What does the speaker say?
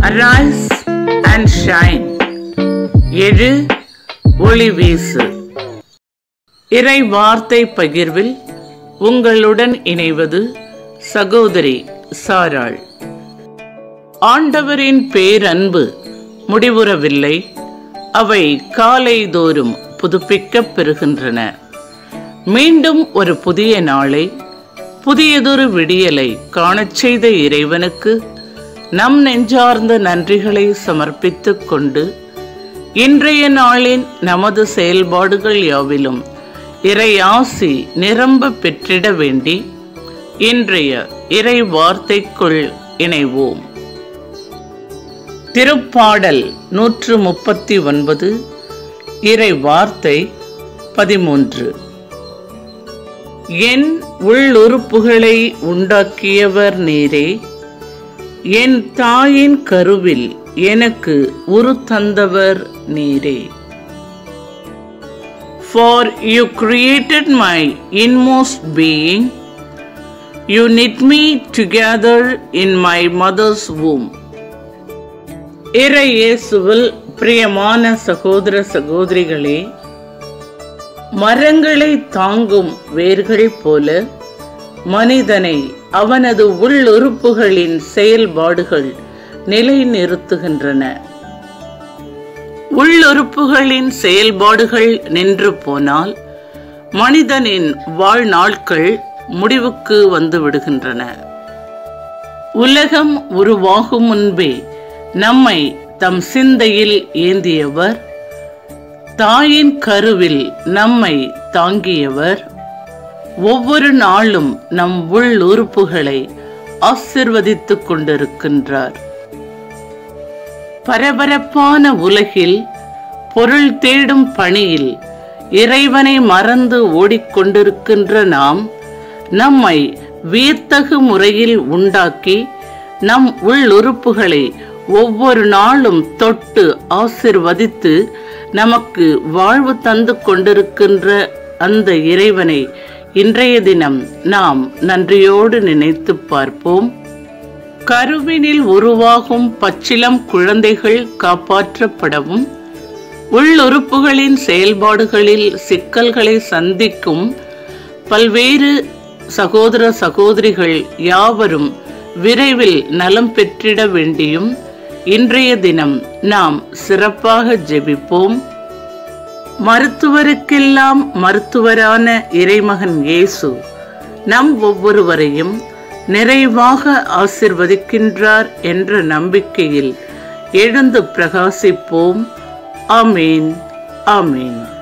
Arise and shine. எழு ஒளி வீசு இறை வார்த்தை பகிர்வில் உங்களுடன் இணைவது சகோதரி சாராள் ஆண்டவரின் பேரன்பு முடிவுறவில்லை அவை காலைதோறும் புதுப்பிக்கப் பெறுகின்றன மீண்டும் ஒரு புதிய நாளை புதியதொரு விடியலை காணச் செய்த இறைவனுக்கு நம் நெஞ்சார்ந்த நன்றிகளை சமர்ப்பித்துக் கொண்டு இன்றைய நாளின் நமது செயல்பாடுகள் யாவிலும் இறையாசி நிரம்ப பெற்றிட வேண்டி இன்றைய இறை வார்த்தைக்குள் இணைவோம் திருப்பாடல் நூற்று முப்பத்தி ஒன்பது இறை வார்த்தை பதிமூன்று என் உள்ளுறுப்புகளை உண்டாக்கியவர் நீரே என் தாயின் கருவில் எனக்கு உரு தந்தவர் நீரே For you created my inmost being, you knit me together in my mother's womb. இறை இயேசுவில் பிரியமான சகோதர சகோதரிகளே மரங்களை தாங்கும் வேர்கள் போல மனிதனை அவனது உள்ளுறுப்புகளின் செயல்பாடுகள் நிலைநிறுத்துகின்றன உள்ளுறுப்புகளின் செயல்பாடுகள் நின்று போனால் மனிதனின் வாழ்நாட்கள் முடிவுக்கு வந்து விடுகின்றன உலகம் உருவாகும் முன்பே நம்மை தம் சிந்தையில் ஏந்தியவர் தாயின் கருவில் நம்மை தாங்கியவர் ஒவ்வொரு நாளும் நம் உள் உறுப்புகளை ஆசிர்வதித்துக் கொண்டிருக்கின்றார் பரபரப்பான உலகில் பொருள் தேடும் பணியில் இறைவனை மறந்து ஓடிக்கொண்டிருக்கின்ற நாம் நம்மை வியத்தகு முறையில் உண்டாக்கி நம் உள்ளுறுப்புகளை ஒவ்வொரு நாளும் தொட்டு ஆசிர்வதித்து நமக்கு வாழ்வு தந்து கொண்டிருக்கின்ற அந்த இறைவனை இன்றைய தினம் நாம் நன்றியோடு நினைத்து பார்ப்போம் கருவினில் உருவாகும் பச்சிலம் குழந்தைகள் காப்பாற்றப்படவும் உள்ளுறுப்புகளின் செயல்பாடுகளில் சிக்கல்களை சந்திக்கும் பல்வேறு சகோதர சகோதரிகள் யாவரும் விரைவில் நலம் பெற்றிட வேண்டியும் இன்றைய தினம் நாம் சிறப்பாக ஜெபிப்போம் மருத்துவருக்கெல்லாம் மருத்துவரான இறைமகன் இயேசு நம் ஒவ்வொருவரையும் நிறைவாக ஆசிர்வதிக்கின்றார் என்ற நம்பிக்கையில் எழுந்து பிரகாசிப்போம் ஆமீன் ஆமீன்